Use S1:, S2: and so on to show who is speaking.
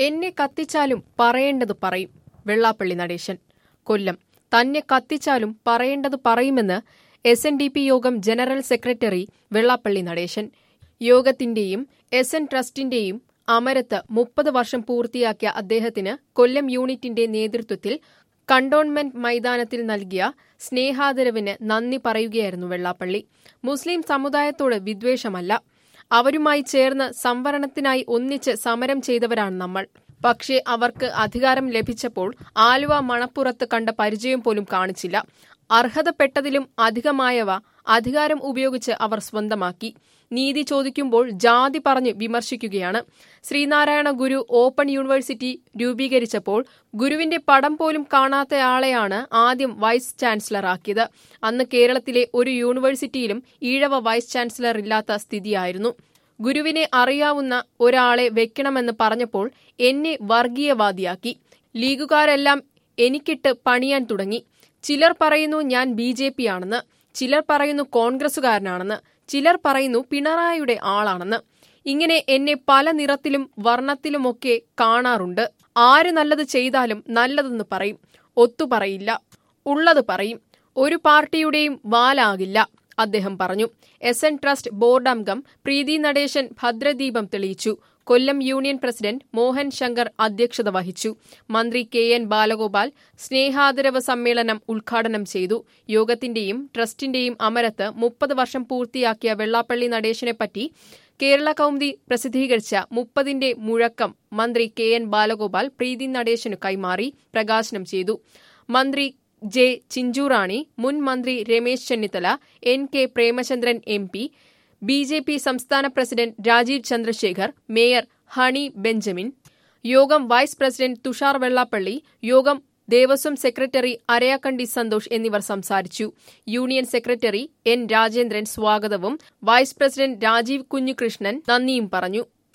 S1: എന്നെ കത്തിച്ചാലും പറയേണ്ടത് പറയും വെള്ളാപ്പള്ളി നടേശൻ കൊല്ലം തന്നെ കത്തിച്ചാലും പറയേണ്ടത് പറയുമെന്ന് എസ് എൻ ഡി പി യോഗം ജനറൽ സെക്രട്ടറി വെള്ളാപ്പള്ളി നടേശൻ യോഗത്തിന്റെയും എസ് എൻ ട്രസ്റ്റിന്റെയും അമരത്ത് മുപ്പത് വർഷം പൂർത്തിയാക്കിയ അദ്ദേഹത്തിന് കൊല്ലം യൂണിറ്റിന്റെ നേതൃത്വത്തിൽ കണ്ടോൺമെന്റ് മൈതാനത്തിൽ നൽകിയ സ്നേഹാദരവിന് നന്ദി പറയുകയായിരുന്നു വെള്ളാപ്പള്ളി മുസ്ലിം സമുദായത്തോട് വിദ്വേഷമല്ല അവരുമായി ചേർന്ന് സംവരണത്തിനായി ഒന്നിച്ച് സമരം ചെയ്തവരാണ് നമ്മൾ പക്ഷേ അവർക്ക് അധികാരം ലഭിച്ചപ്പോൾ ആലുവ മണപ്പുറത്ത് കണ്ട പരിചയം പോലും കാണിച്ചില്ല അർഹതപ്പെട്ടതിലും അധികമായവ അധികാരം ഉപയോഗിച്ച് അവർ സ്വന്തമാക്കി നീതി ചോദിക്കുമ്പോൾ ജാതി പറഞ്ഞ് വിമർശിക്കുകയാണ് ശ്രീനാരായണ ഗുരു ഓപ്പൺ യൂണിവേഴ്സിറ്റി രൂപീകരിച്ചപ്പോൾ ഗുരുവിന്റെ പടം പോലും കാണാത്തയാളെയാണ് ആദ്യം വൈസ് ചാൻസലറാക്കിയത് അന്ന് കേരളത്തിലെ ഒരു യൂണിവേഴ്സിറ്റിയിലും ഈഴവ വൈസ് ചാൻസലർ ഇല്ലാത്ത സ്ഥിതിയായിരുന്നു ഗുരുവിനെ അറിയാവുന്ന ഒരാളെ വെക്കണമെന്ന് പറഞ്ഞപ്പോൾ എന്നെ വർഗീയവാദിയാക്കി ലീഗുകാരെല്ലാം എനിക്കിട്ട് പണിയാൻ തുടങ്ങി ചിലർ പറയുന്നു ഞാൻ ബി ജെ പി ആണെന്ന് ചിലർ പറയുന്നു കോൺഗ്രസുകാരനാണെന്ന് ചിലർ പറയുന്നു പിണറായിയുടെ ആളാണെന്ന് ഇങ്ങനെ എന്നെ പല നിറത്തിലും വർണ്ണത്തിലുമൊക്കെ കാണാറുണ്ട് ആര് നല്ലത് ചെയ്താലും നല്ലതെന്ന് പറയും ഒത്തുപറയില്ല ഉള്ളത് പറയും ഒരു പാർട്ടിയുടെയും വാലാകില്ല അദ്ദേഹം പറഞ്ഞു എസ് എൻ ട്രസ്റ്റ് ബോർഡ് അംഗം പ്രീതി നടേശൻ ഭദ്രദീപം തെളിയിച്ചു കൊല്ലം യൂണിയൻ പ്രസിഡന്റ് മോഹൻ ശങ്കർ അധ്യക്ഷത വഹിച്ചു മന്ത്രി കെ എൻ ബാലഗോപാൽ സ്നേഹാദരവ് സമ്മേളനം ഉദ്ഘാടനം ചെയ്തു യോഗത്തിന്റെയും ട്രസ്റ്റിന്റെയും അമരത്ത് മുപ്പത് വർഷം പൂർത്തിയാക്കിയ വെള്ളാപ്പള്ളി നടേശനെപ്പറ്റി കേരള കൗമുദി പ്രസിദ്ധീകരിച്ച മുപ്പതിന്റെ മുഴക്കം മന്ത്രി കെ എൻ ബാലഗോപാൽ പ്രീതി നടേശനു കൈമാറി പ്രകാശനം ചെയ്തു മന്ത്രി ജെ ചിഞ്ചുറാണി മുൻ മന്ത്രി Ramesh Chennithala N K Premachandran M P B J P സംസ്ഥാന പ്രസിഡന്റ് രാജീവ് ചന്ദ്രശേഖർ മേയർ ഹണി ബെഞ്ചമിൻ യോഗം വൈസ് പ്രസിഡന്റ് തുഷാർ വെള്ളാപ്പള്ളി യോഗം ദേവസ്വം സെക്രട്ടറി അരയാക്കണ്ടി സന്തോഷ് എന്നിവർ സംസാരിച്ചു യൂണിയൻ സെക്രട്ടറി എൻ രാജേന്ദ്രൻ സ്വാഗതവും വൈസ് പ്രസിഡന്റ് രാജീവ് കുഞ്ഞുകൃഷ്ണൻ നന്ദിയും പറഞ്ഞു